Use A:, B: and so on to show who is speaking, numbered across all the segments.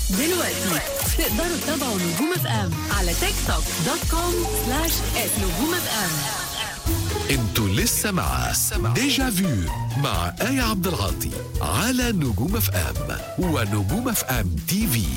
A: دلوقتي تقدروا تتابعوا نجوم اف ام على تيك توك دوت كوم سلاش نجوم اف ام
B: انتوا لسه مع ديجا فيو مع آية عبد العاطي على نجوم اف ام ونجوم اف ام تي في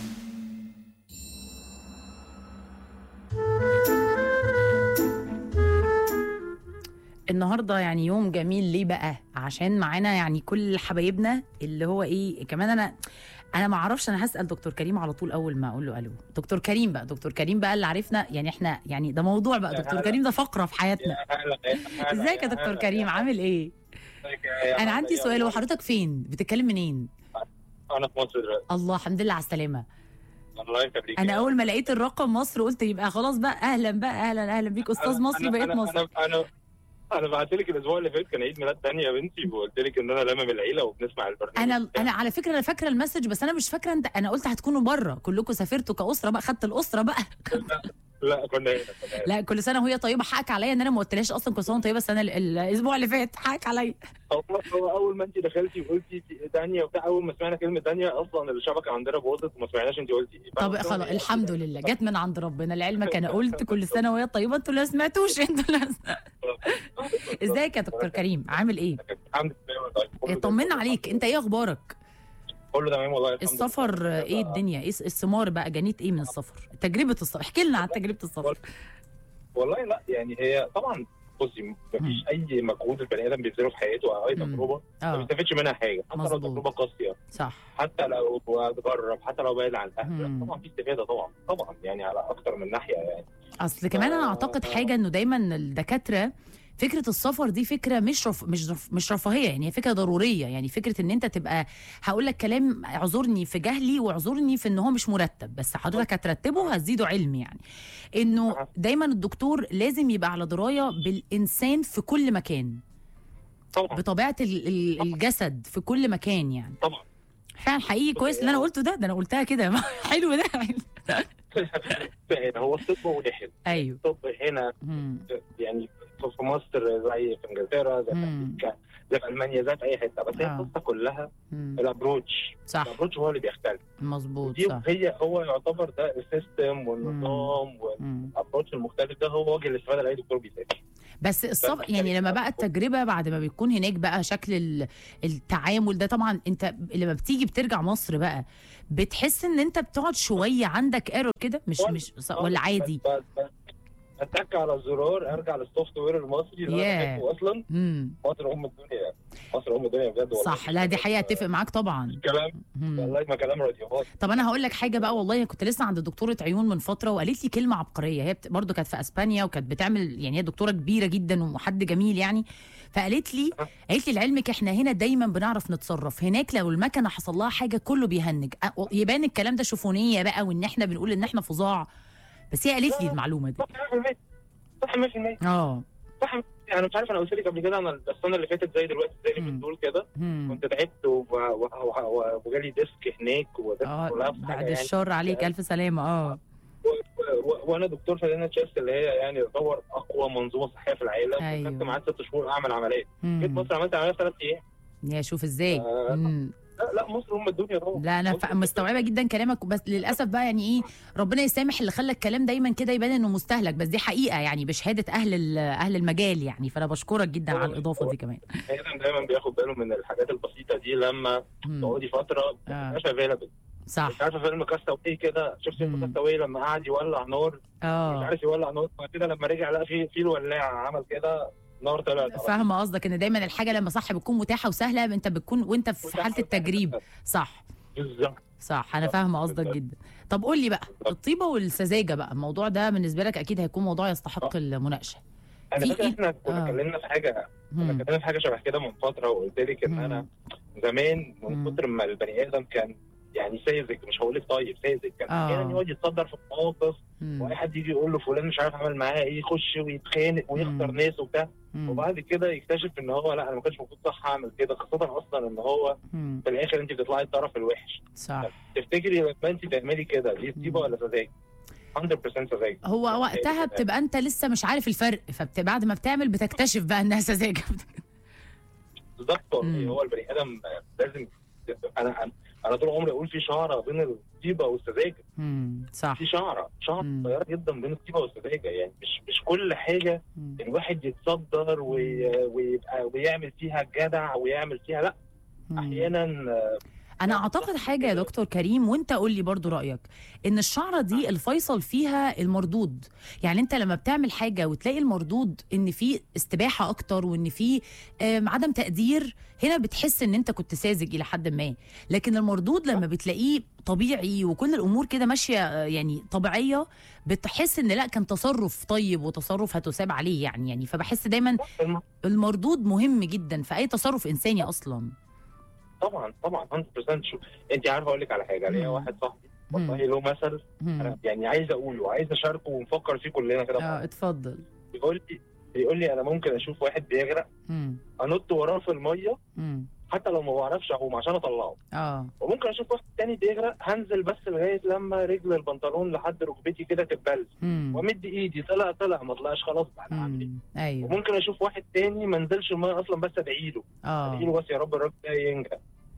C: النهارده يعني يوم جميل ليه بقى عشان معانا يعني كل حبايبنا اللي هو ايه كمان انا انا ما اعرفش انا هسال دكتور كريم على طول اول ما اقول له الو دكتور كريم بقى دكتور كريم بقى اللي عرفنا يعني احنا يعني ده موضوع بقى دكتور كريم ده فقره في حياتنا ازيك يا دكتور كريم عامل ايه انا عندي سؤال هو حضرتك فين بتتكلم منين
D: انا في مصر دلوقتي
C: الله الحمد لله على السلامه
D: الله يخليك
C: انا اول ما لقيت الرقم مصر قلت يبقى خلاص بقى اهلا بقى اهلا اهلا بيك استاذ مصري بقيت مصري
D: انا انا انا بعت لك الاسبوع اللي فات كان عيد ميلاد تانية يا بنتي وقلت لك ان انا لامم العيله وبنسمع البرنامج
C: انا انا على فكره انا فاكره المسج بس انا مش فاكره انت انا قلت هتكونوا بره كلكم سافرتوا كاسره بقى خدت الاسره بقى
D: لا كنا هنا كنا هنا
C: لا كل سنه وهي طيبه حقك عليا ان انا ما قلتلهاش اصلا كل سنه وأنت طيبه السنه ال- الاسبوع اللي فات حقك عليا
D: هو هو اول ما انت دخلتي وقلتي دانيا وبتاع اول ما سمعنا كلمه دانيا اصلا الشبكه عندنا باظت وما سمعناش انت قلتي ايه
C: طب خلاص الحمد لله جت من عند ربنا لعلمك انا قلت كل سنه وهي طيبه انتوا اللي ما سمعتوش انتوا اللي ازيك يا دكتور كريم عامل ايه؟
D: الحمد لله طيب كله
C: إيه، طمنا عليك انت ايه اخبارك؟
D: كله تمام والله الحمد
C: السفر
D: لله.
C: ايه الدنيا؟ ايه الثمار بقى جنيت ايه من السفر؟ تجربه السفر احكي لنا عن تجربه السفر
D: والله لا يعني هي طبعا بصي مفيش اي مجهود البني ادم بيبذله في حياته او اي
C: مم.
D: تجربه ما
C: اه
D: بيستفادش منها حاجه حتى لو
C: مظبوط.
D: تجربه قاسيه
C: صح
D: حتى لو اتجرب حتى لو بعيد عن الاهل
C: مم.
D: لا، طبعا في استفاده طبعا طبعا يعني على اكتر من ناحيه يعني
C: اصل كمان انا اعتقد حاجه انه دايما الدكاتره فكره السفر دي فكره مش رف... مش رف... مش رفاهيه يعني هي فكره ضروريه يعني فكره ان انت تبقى هقول لك كلام اعذرني في جهلي واعذرني في ان هو مش مرتب بس حضرتك هترتبه هتزيده علم يعني انه
D: أها.
C: دايما الدكتور لازم يبقى على درايه بالانسان في كل مكان
D: طبعا
C: بطبيعه ال- ال- الجسد في كل مكان يعني
D: طبعا
C: فعلا حقيقي كويس اللي انا قلته ده ده انا قلتها كده حلو ده
D: هو الطب واحد
C: ايوه
D: الطب هنا
C: مم.
D: يعني في- في مصر زي في انجلترا زي في
C: مم.
D: امريكا زي في المانيا زي في اي حته بس هي
C: آه.
D: القصه كلها
C: مم.
D: الابروتش
C: صح
D: الابروتش هو اللي بيختلف
C: مظبوط
D: دي
C: صح
D: هي هو يعتبر ده السيستم والنظام
C: مم.
D: والابروتش المختلف ده هو وجه الاستفاده لاي دكتور بيسافر
C: بس الصف يعني لما بقى التجربه بعد ما بيكون هناك بقى شكل ال- التعامل ده طبعا انت لما بتيجي بترجع مصر بقى بتحس ان انت بتقعد شويه عندك ايرور كده مش مش ص- ولا عادي
D: بس- بس- اتك على الزرار ارجع للسوفت وير المصري اللي
C: Yeah.
D: انا بحبه اصلا
C: امم
D: مصر ام الدنيا مصر ام الدنيا بجد والله
C: صح لا دي حقيقه اتفق معاك طبعا
D: كلام
C: مم.
D: والله ما كلام راديوهات
C: طب انا هقول لك حاجه بقى والله كنت لسه عند دكتوره عيون من فتره وقالت لي كلمه عبقريه هي بت... برضو كانت في اسبانيا وكانت بتعمل يعني هي دكتوره كبيره جدا وحد جميل يعني فقالت لي قالت لي لعلمك احنا هنا دايما بنعرف نتصرف هناك لو المكنه حصل لها حاجه كله بيهنج أ- يبان الكلام ده شوفونيه بقى وان احنا بنقول ان احنا فظاع بس هي قالت لي المعلومه دي
D: صح 100% صح 100%
C: اه
D: صح انا مش عارف انا قلت لك قبل كده انا السنه اللي فاتت زي دلوقتي زي
C: مم.
D: من دول كده
C: مم.
D: كنت تعبت و- و- و- وجالي ديسك هناك وديسك
C: اه
D: كلها في حاجة
C: بعد
D: يعني.
C: الشر عليك الف سلامه اه
D: و- و- وانا دكتور في مدينه تشيست اللي هي يعني تعتبر اقوى منظومه صحيه في العالم
C: أيوة.
D: وكنت معايا ست شهور اعمل عمليات جيت
C: مم.
D: مصر عملت عمليه ثلاث ايام
C: يا شوف ازاي
D: آه.
C: مم.
D: لا لا مصر هم الدنيا طبعا
C: لا انا ف-
D: مصر
C: مستوعبه جدا كلامك بس للاسف بقى يعني ايه ربنا يسامح اللي خلى الكلام دايما كده يبان انه مستهلك بس دي حقيقه يعني بشهاده اهل ال- اهل المجال يعني فانا بشكرك جدا على الاضافه دي كمان
D: دايما دايما بياخد باله من الحاجات البسيطه دي لما
C: مم.
D: تقعدي فتره
C: آه.
D: مش افيلابل
C: صح
D: مش عارفه فيلم كاستاوي كده شفت فيلم
C: مم.
D: كاستاوي لما قعد يولع نار مش
C: اه
D: عارف يولع نار بعد كده لما رجع لقى في في الولاعه عمل كده نار طلعت
C: فاهمه قصدك ان دايما الحاجه لما صح بتكون متاحه وسهله انت بتكون وانت في حاله التجريب صح
D: بالظبط
C: صح انا فاهمه قصدك جدا طب قول لي بقى الطيبه والسذاجه بقى الموضوع ده بالنسبه لك اكيد هيكون موضوع يستحق المناقشه
D: انا
C: في
D: فاكر
C: إيه؟
D: احنا كنا
C: آه.
D: اتكلمنا في حاجه كنا
C: مم.
D: اتكلمنا في حاجه شبه كده من فتره وقلت لك ان
C: مم.
D: انا زمان من
C: مم.
D: كتر ما البني ادم كان يعني ساذج مش هقول لك طيب ساذج كان
C: آه.
D: احيانا يقعد يتصدر في مواقف
C: مم.
D: واي حد يجي يقول له فلان مش عارف عمل معاه ايه يخش ويتخانق ويخسر
C: مم.
D: ناس وبتاع
C: مم.
D: وبعد كده يكتشف ان هو لا انا ما كانش المفروض صح اعمل كده خاصه اصلا ان هو
C: مم.
D: في الاخر انت بتطلعي الطرف الوحش
C: صح
D: تفتكري لما انت تعملي كده دي طيبه ولا سذاجه؟ 100% سذاجه
C: هو وقتها بتبقى انت لسه مش عارف الفرق فبعد ما بتعمل بتكتشف بقى انها سذاجه
D: بالظبط والله
C: مم.
D: هو البني ادم لازم انا انا انا طول عمري اقول في شعره بين الطيبه والسذاجه
C: مم. صح
D: في شعره شعره
C: مم.
D: صغيره جدا بين الطيبه والسذاجه يعني مش مش كل حاجه
C: مم.
D: الواحد يتصدر وي- ويبقى ويعمل فيها جدع ويعمل فيها لا
C: مم.
D: احيانا آه،
C: انا اعتقد حاجه يا دكتور كريم وانت قول لي برضو رايك ان الشعره دي الفيصل فيها المردود يعني انت لما بتعمل حاجه وتلاقي المردود ان في استباحه اكتر وان في آم، عدم تقدير هنا بتحس ان انت كنت ساذج الى حد ما لكن المردود لما بتلاقيه طبيعي وكل الامور كده ماشيه آه، يعني طبيعيه بتحس ان لا كان تصرف طيب وتصرف هتساب عليه يعني يعني فبحس دايما
D: الم-
C: المردود مهم جدا في اي تصرف انساني اصلا
D: طبعا طبعا 100% شو انت عارفه اقول لك على حاجه ليا
C: مم.
D: واحد صاحبي
C: مم.
D: والله له مثل
C: مم.
D: انا يعني عايز اقوله وعايز اشاركه ونفكر فيه كلنا كده
C: اه اتفضل
D: بيقول لي بيقول لي انا ممكن اشوف واحد بيغرق
C: مم.
D: انط وراه في الميه
C: مم.
D: حتى لو ما بعرفش اعوم عشان اطلعه
C: اه
D: وممكن اشوف واحد تاني بيغرق هنزل بس لغايه لما رجل البنطلون لحد ركبتي كده تتبل
C: مم.
D: وامد ايدي طلع طلع ما طلعش خلاص بقى انا هعمل ايه
C: مم. ايوه
D: وممكن اشوف واحد تاني ما نزلش الميه اصلا بس ادعي له ادعي
C: اه
D: له بس يا رب الراجل ده ينجح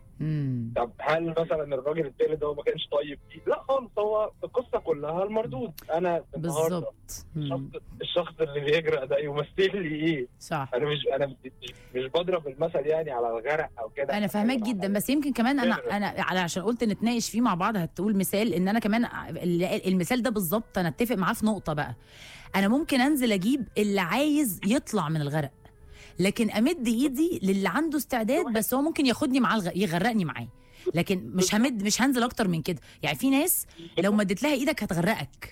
C: مم.
D: طب هل مثلا الراجل التالت ده ما كانش طيب فيه؟ لا خالص هو القصه كلها المردود انا النهارده
C: بالظبط مم.
D: الشخص الشخص اللي بيغرق ده يمثل لي ايه؟
C: صح
D: انا مش انا مش, مش بضرب المثل يعني على الغرق او كده
C: انا فاهماك جدا بس يمكن كمان انا
D: فعلا.
C: انا على عشان قلت نتناقش فيه مع بعض هتقول مثال ان انا كمان ال- المثال ده بالظبط انا اتفق معاه في نقطه بقى انا ممكن انزل اجيب اللي عايز يطلع من الغرق لكن امد ايدي للي عنده استعداد بس هو ممكن ياخدني معاه الغ... يغرقني معاه لكن مش همد مش هنزل اكتر من كده يعني في ناس لو مديت لها ايدك هتغرقك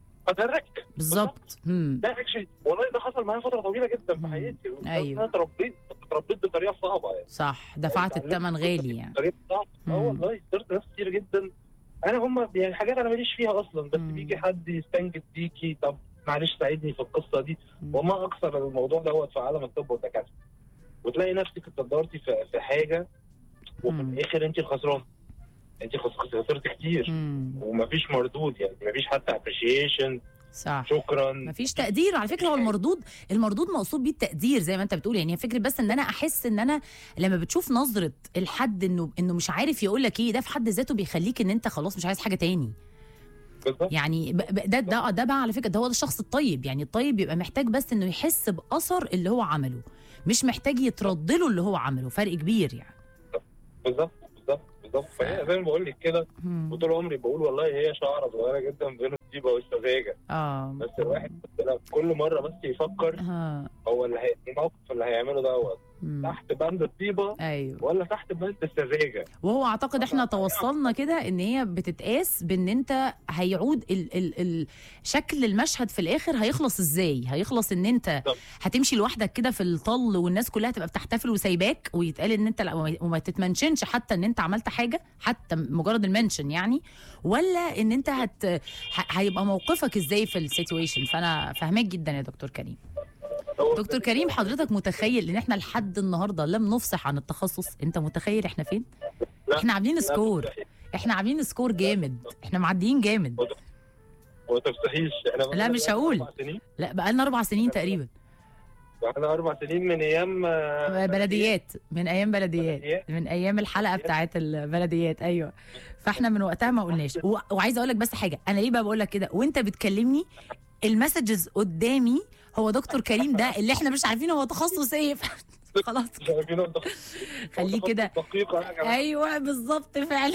D: اترك
C: بالظبط مم.
D: ده اكشلي والله ده حصل معايا فتره طويله جدا في
C: مم.
D: حياتي
C: أيوه.
D: انا اتربيت اتربيت بطريقه صعبه يعني
C: صح دفعت
D: يعني
C: الثمن غالي يعني
D: بطريقه صعبه اه
C: مم.
D: والله صرت ناس كتير جدا انا هم يعني حاجات انا ماليش فيها اصلا بس
C: مم.
D: بيجي حد يستنجد بيكي طب معلش ساعدني في القصه دي
C: مم.
D: وما اكثر الموضوع دوت في عالم الطب والدكاتره وتلاقي نفسك اتقدرتي في, في حاجه وفي
C: مم.
D: الاخر انت الخسران انت خس- خسرت كتير
C: مم.
D: ومفيش مردود يعني مفيش حتى ابريشيشن
C: صح
D: شكرا
C: مفيش تقدير على فكره هو المردود المردود مقصود بيه التقدير زي ما انت بتقول يعني هي فكره بس ان انا احس ان انا لما بتشوف نظره الحد انه انه مش عارف يقول لك ايه ده في حد ذاته بيخليك ان انت خلاص مش عايز حاجه تاني
D: بالظبط
C: يعني ب- ب- ده ده ده بقى على فكره ده هو ده الشخص الطيب يعني الطيب بيبقى محتاج بس انه يحس باثر اللي هو عمله مش محتاج يترد له اللي هو عمله فرق كبير يعني
D: بالظبط بالظبط بالظبط فهي زي ما بقول لك كده
C: مم.
D: وطول عمري بقول والله هي شعره صغيره جدا بين الطيبه والسذاجه
C: اه
D: بس الواحد بس لا، كل مره بس يفكر
C: اه
D: هو اللي هي... الموقف اللي هيعمله دوت
C: مم.
D: تحت بند الطيبه
C: ايوه
D: ولا تحت بند السذاجه
C: وهو اعتقد احنا توصلنا كده ان هي بتتقاس بان انت هيعود ال ال ال شكل المشهد في الاخر هيخلص ازاي هيخلص ان انت
D: بالظبط.
C: هتمشي لوحدك كده في الطل والناس كلها تبقى بتحتفل وسايباك ويتقال ان انت لا وما- وما تتمنشنش حتى ان انت عملت حاجه حتى مجرد المنشن يعني ولا ان انت هت ه- هيبقى موقفك ازاي في السيتويشن فانا فاهماك جدا يا دكتور كريم
D: هو
C: دكتور كريم حضرتك متخيل ان احنا لحد النهارده لم نفصح عن التخصص انت متخيل احنا فين
D: لا.
C: احنا عاملين
D: لا
C: سكور
D: تفتحي-
C: احنا عاملين سكور جامد احنا معديين جامد
D: ما تفتحيش احنا
C: لا، مش هقول.
D: أربع سنين
C: لا بقى لنا اربع سنين تقريبا
D: احنا اربع سنين من ايام آه،
C: بلديات من ايام بلديات
D: بلديات.
C: من ايام الحلقه بتاعت البلديات ايوه فاحنا من وقتها ما قلناش و- وعايزه اقول لك بس حاجه انا ليه بقى بقول لك كده وانت بتكلمني المسجز قدامي هو دكتور كريم ده اللي احنا مش عارفين هو تخصص ايه خلاص
D: مش عارفين هو تخ-
C: خليه
D: هو
C: كده
D: دقيقه يا جماعه
C: ايوه بالظبط فعلا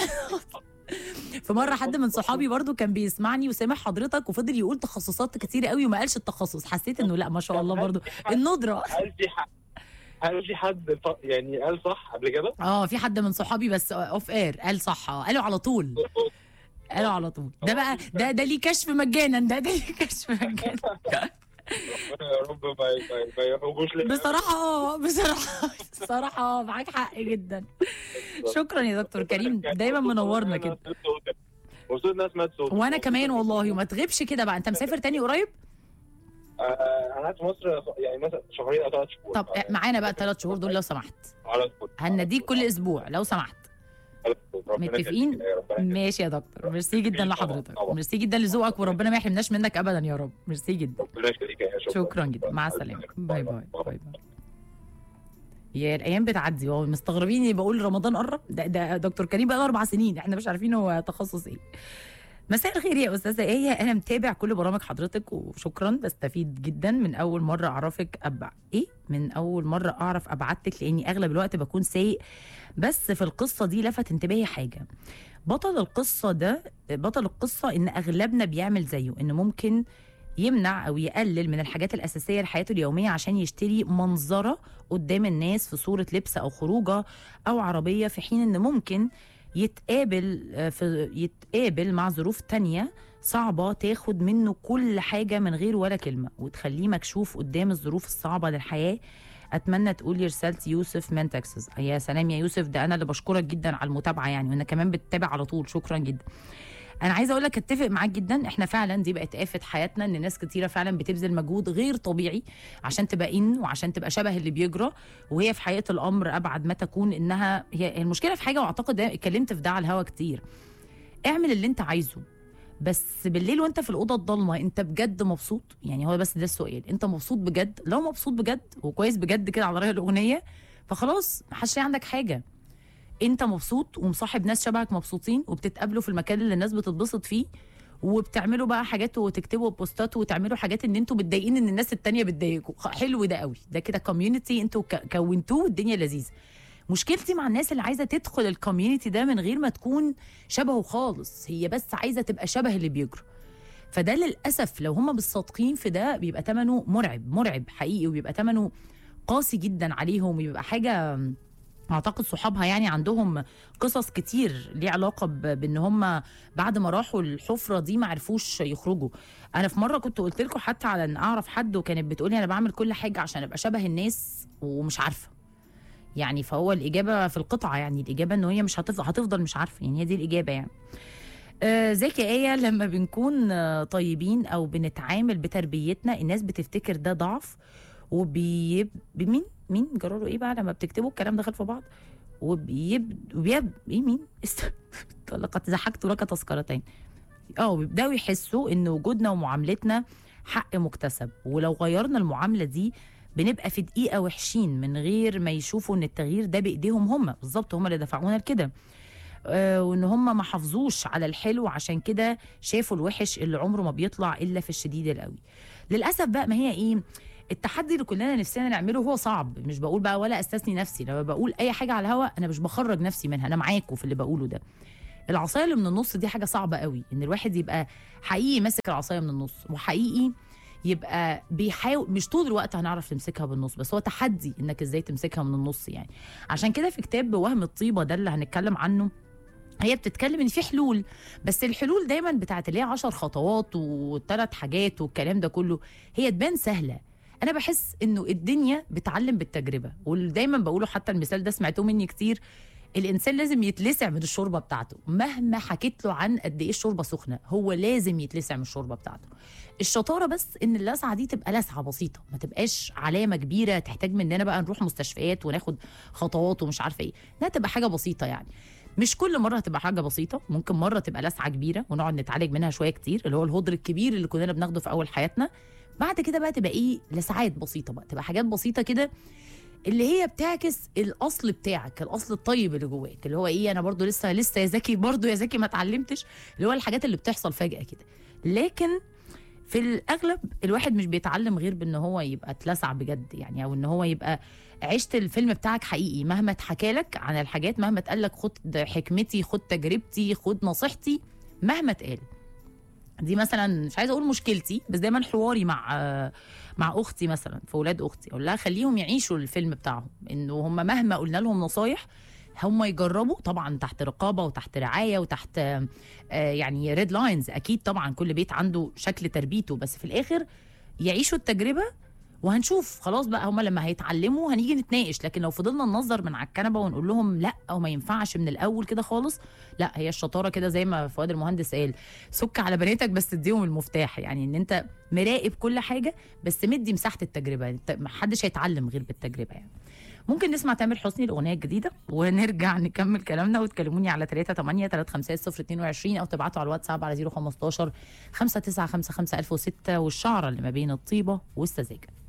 C: في مره حد من صحابي برضو كان بيسمعني وسامع حضرتك وفضل يقول تخصصات كتير قوي وما قالش التخصص حسيت انه لا ما شاء الله برضو الندره
D: هل في حد هل في حد ف- يعني قال صح قبل كده؟
C: اه في حد من صحابي بس اوف اير قال صح اه قالوا على طول قالوا على طول ده بقى ده ده ليه كشف مجانا ده ده ليه كشف مجانا
D: ربنا يا رب ما ما- ما يحوجوش لنا
C: بصراحه اه بصراحه بصراحه اه معاك حق جدا شكرا يا دكتور كريم دايما منورنا كده
D: مبسوط الناس سمعت صوتك
C: وانا كمان والله وما تغيبش كده بقى انت مسافر تاني قريب
D: آه، انا قاعد في مصر يعني مثلا شهرين او ثلاث شهور
C: طب معانا بقى الثلاث شهور دول لو سمحت
D: على طول
C: هنديك كل اسبوع لو سمحت
D: على طول. ربنا
C: متفقين؟
D: يخليك يا رب. ربنا يخليك.
C: ماشي يا دكتور ميرسي جدا
D: طبعاً،
C: لحضرتك
D: طبعاً.
C: ميرسي جدا لذوقك وربنا ما يحرمناش منك ابدا يا رب ميرسي جدا
D: ربنا يخليك يا شكرا
C: شكرا جدا مع السلامه باي باي باي باي هي الايام بتعدي هو مستغربين بقول رمضان قرب ده, ده دكتور كريم بقى له اربع سنين احنا مش عارفين هو تخصص ايه مساء الخير يا استاذه ايه انا متابع كل برامج حضرتك وشكرا بستفيد جدا من اول مره اعرفك أبع... ايه من اول مره اعرف ابعتك لاني اغلب الوقت بكون سايق بس في القصه دي لفت انتباهي حاجه بطل القصه ده بطل القصه ان اغلبنا بيعمل زيه ان ممكن يمنع او يقلل من الحاجات الاساسيه لحياته اليوميه عشان يشتري منظره قدام الناس في صوره لبس او خروجه او عربيه في حين ان ممكن يتقابل آه، في يتقابل مع ظروف تانية صعبة تاخد منه كل حاجة من غير ولا كلمة وتخليه مكشوف قدام الظروف الصعبة للحياة اتمنى تقولي رسالتي يوسف من تكساس يا سلام يا يوسف ده انا اللي بشكرك جدا على المتابعه يعني وانا كمان بتتابع على طول شكرا جدا انا عايزه اقول لك اتفق معاك جدا احنا فعلا دي بقت آفة حياتنا ان ناس كتيره فعلا بتبذل مجهود غير طبيعي عشان تبقى ان وعشان تبقى شبه اللي بيجرى وهي في حقيقه الامر ابعد ما تكون انها هي المشكله في حاجه واعتقد ده اتكلمت في ده على الهوا كتير اعمل اللي انت عايزه بس بالليل وانت في الاوضه الضلمه انت بجد مبسوط يعني هو بس ده السؤال انت مبسوط بجد لو مبسوط بجد وكويس بجد كده على رأي الاغنيه فخلاص محدش عندك حاجه انت مبسوط ومصاحب ناس شبهك مبسوطين وبتتقابلوا في المكان اللي الناس بتتبسط فيه وبتعملوا بقى حاجات وتكتبوا بوستات وتعملوا حاجات ان انتوا متضايقين ان الناس التانية بتضايقكم خ- حلو ده قوي ده كده كوميونتي انتوا ك- كونتوه والدنيا لذيذه مشكلتي مع الناس اللي عايزه تدخل الكوميونتي ده من غير ما تكون شبهه خالص هي بس عايزه تبقى شبه اللي بيجروا فده للاسف لو هم بالصادقين في ده بيبقى ثمنه مرعب مرعب حقيقي وبيبقى ثمنه قاسي جدا عليهم وبيبقى حاجه اعتقد صحابها يعني عندهم قصص كتير ليه علاقه ب- بان هم بعد ما راحوا الحفره دي ما عرفوش يخرجوا انا في مره كنت قلت لكم حتى على ان اعرف حد وكانت بتقولي انا بعمل كل حاجه عشان ابقى شبه الناس ومش عارفه يعني فهو الاجابه في القطعه يعني الاجابه ان هي مش هتفضل هتفضل مش عارفه يعني هي دي الاجابه يعني آه زكي آية لما بنكون آه طيبين أو بنتعامل بتربيتنا الناس بتفتكر ده ضعف وبيب مين مين جراله ايه بقى لما بتكتبوا الكلام ده خلف بعض وبيب وبيب ايه مين است... لقد ضحكت لك تذكرتين اه بيبداوا يحسوا ان وجودنا ومعاملتنا حق مكتسب ولو غيرنا المعامله دي بنبقى في دقيقه وحشين من غير ما يشوفوا ان التغيير ده بايديهم هم بالظبط هم اللي دفعونا لكده آه، وان هم ما حافظوش على الحلو عشان كده شافوا الوحش اللي عمره ما بيطلع الا في الشديد القوي للاسف بقى ما هي ايه التحدي اللي كلنا نفسنا نعمله هو صعب مش بقول بقى ولا استثني نفسي لما بقول اي حاجه على الهوا انا مش بخرج نفسي منها انا معاكم في اللي بقوله ده العصايه اللي من النص دي حاجه صعبه قوي ان الواحد يبقى حقيقي ماسك العصايه من النص وحقيقي يبقى بيحاول مش طول الوقت هنعرف نمسكها بالنص بس هو تحدي انك ازاي تمسكها من النص يعني عشان كده في كتاب وهم الطيبه ده اللي هنتكلم عنه هي بتتكلم ان في حلول بس الحلول دايما بتاعت اللي هي 10 خطوات وثلاث حاجات والكلام ده كله هي تبان سهله انا بحس انه الدنيا بتعلم بالتجربه ودايما بقوله حتى المثال ده سمعتوه مني كتير الانسان لازم يتلسع من الشوربه بتاعته مهما حكيت له عن قد ايه الشوربه سخنه هو لازم يتلسع من الشوربه بتاعته الشطاره بس ان اللسعه دي تبقى لسعه بسيطه ما تبقاش علامه كبيره تحتاج مننا بقى نروح مستشفيات وناخد خطوات ومش عارفه ايه لا تبقى حاجه بسيطه يعني مش كل مره هتبقى حاجه بسيطه ممكن مره تبقى لسعه كبيره ونقعد نتعالج منها شويه كتير اللي هو الهدر الكبير اللي كلنا بناخده في اول حياتنا بعد كده بقى تبقى ايه لسعات بسيطه بقى تبقى حاجات بسيطه كده اللي هي بتعكس الاصل بتاعك الاصل الطيب اللي جواك اللي هو ايه انا برضو لسه لسه يا زكي برضو يا زكي ما اتعلمتش اللي هو الحاجات اللي بتحصل فجاه كده لكن في الاغلب الواحد مش بيتعلم غير بان هو يبقى اتلسع بجد يعني او ان هو يبقى عشت الفيلم بتاعك حقيقي مهما اتحكى لك عن الحاجات مهما اتقال لك خد حكمتي خد تجربتي خد نصيحتي مهما اتقال دي مثلا مش عايزه اقول مشكلتي بس دايما حواري مع مع اختي مثلا في اولاد اختي اقول لها خليهم يعيشوا الفيلم بتاعهم انه هم مهما قلنا لهم نصايح هم يجربوا طبعا تحت رقابه وتحت رعايه وتحت آه، يعني ريد لاينز اكيد طبعا كل بيت عنده شكل تربيته بس في الاخر يعيشوا التجربه وهنشوف خلاص بقى هما لما هيتعلموا هنيجي نتناقش لكن لو فضلنا ننظر من على الكنبه ونقول لهم لا او ما ينفعش من الاول كده خالص لا هي الشطاره كده زي ما فؤاد المهندس قال سك على بناتك بس تديهم المفتاح يعني ان انت مراقب كل حاجه بس مدي مساحه التجربه انت محدش هيتعلم غير بالتجربه يعني ممكن نسمع تامر حسني الاغنيه الجديده ونرجع نكمل كلامنا وتكلموني على 3 8 3 5 0 22 او تبعتوا على الواتساب على 015 5955006 والشعره اللي ما بين الطيبه والسذاجه